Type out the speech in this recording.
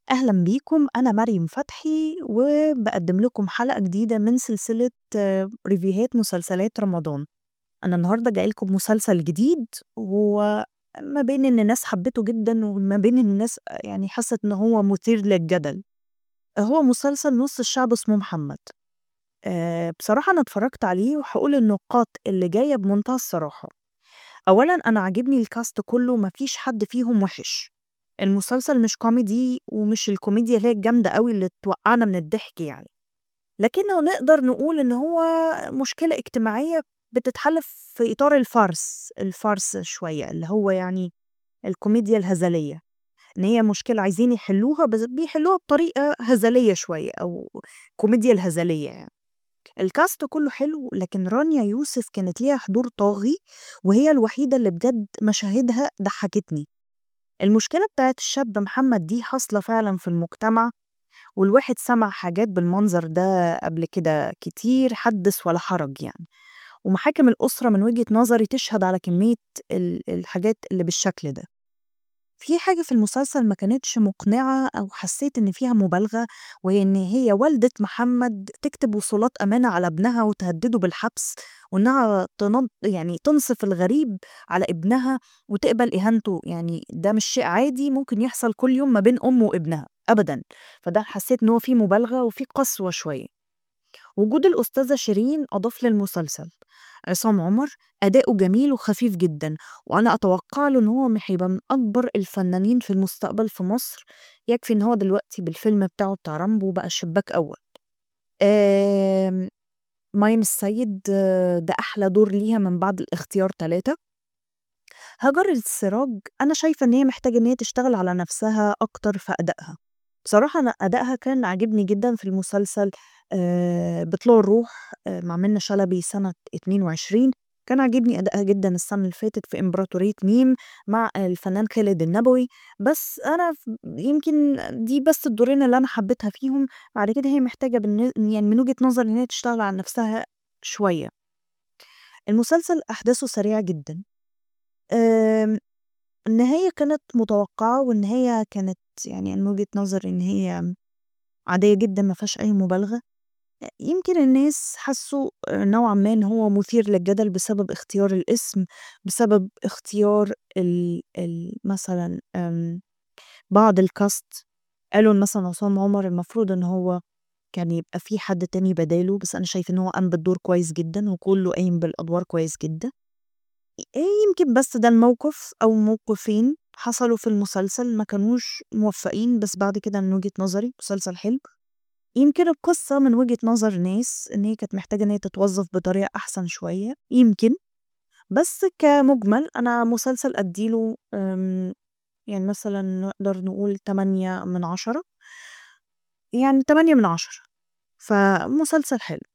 أهلًا بيكم، أنا مريم فتحي، وباقدّم لكم حلقة جديدة من سلسلة ريفيوهات مسلسلات رمضان. أنا النهارده جاية لكم بمسلسل جديد، وما بين إن الناس حبّته جدًا، وما بين إن الناس يعني حَسِّت إن هو مثير للجدل. هو مسلسل نُص الشعب اسمه محمد. آآ بصراحة أنا اتفرّجت عليه وهاقول النقاط اللي جاية بمنتهى الصراحة. أولًا أنا عاجبني الcast كُلّه ما فيش حد فيهم وِحِش. المسلسل مش كوميدي ومش الكوميديا اللي هي الجامدة أوي اللي توقّعنا من الضحك يعني، لكنه نقدر نقول إن هو مشكلة اجتماعية بتتحل في إطار الفَرْس، الفَرْس شوية، اللي هو يعني الكوميديا الهزلية، إن هي مشكلة عايزين يحلّوها بس بيحلّوها بطريقة هزلية شوية أو كوميديا الهزلية يعني. الcast كُلّه حلو، لكن رانيا يوسف كانت ليها حضور طاغي، وهي الوحيدة اللي بجد مشاهدها ضحّكتني. المشكلة بتاعة الشاب محمد دي حاصلة فعلًا في المجتمع، والواحد سمع حاجات بالمنظر ده قبل كده كتير حدِّث ولا حرج يعني، ومحاكم الأسرة من وجهة نظري تشهد على كمية ال الحاجات اللي بالشكل ده. في حاجة في المسلسل ما كانتش مقنعة أو حسّيت إن فيها مبالغة، وهي إن هي والدة محمد تكتب وصولات أمانة على ابنها وتهدّده بالحبس، وإنها تنض يعني تنصف الغريب على ابنها وتقبل إهانته، يعني ده مش شيء عادي ممكن يحصل كل يوم ما بين أم وابنها أبدًا، فده حسّيت إن هو فيه مبالغة وفيه قسوة شوية. وجود الأستاذة شيرين أضاف للمسلسل. عصام عمر أداؤه جميل وخفيف جدًا، وأنا أتوقع له إن هو م هيبقى من أكبر الفنانين في المستقبل في مصر، يكفي إن هو دلوقتي بالفيلم بتاعه بتاع رامبو بقى شباك أول. آمم ماين السيد ده أحلى دور ليها من بعد الاختيار 3. هاجر السراج أنا شايفة إن هي محتاجة إن هي تشتغل على نَفْسها أكتر في أدائها. بصراحة أنا أدائها كان عاجبني جدًا في المسلسل آآ بطلوع الروح آآ مع منة شلبي سنة 22 كان عاجبني أدائها جدًا السنة اللي فاتت في إمبراطورية ميم مع الفنان خالد النبوي، بس أنا ف يمكن دي بس الدورين اللي أنا حبيتها فيهم، بعد كده هي محتاجة بالن يعني من وجهة نظري إن هي تشتغل على نَفْسها شوية. المسلسل أحداثه سريعة جدًا. آمم النهاية كانت متوقعة، والنهاية كانت يعني من وجهة نظري إن هي عادية جدًا ما فيهاش أي مبالغة. أ يمكن الناس حسّوا نوعًا ما إن هو مثير للجدل بسبب اختيار الاسم، بسبب اختيار ال ال مثلًا آمم بعض الcast قالوا إن مثلًا عصام عمر المفروض إن هو كان يبقى في حد تاني بداله، بس أنا شايفة إن هو قام بالدور كويس جدًا، وكُلّه قايم بالأدوار كويس جدًا. آآ يمكن بس ده الموقف أو موقفين حصلوا في المسلسل ما كانوش موفّقين، بس بعد كده من وجهة نظري مسلسل حلو. يمكن القصة من وجهة نظر ناس إن هي كانت محتاجة إن هي تتوظّف بطريقة أحسن شوية، يمكن. بس كمُجمل أنا مسلسل أدّي له آمم يعني مثلًا نقدر نقول 8 من 10. يعني 8 من 10 فمسلسل حلو.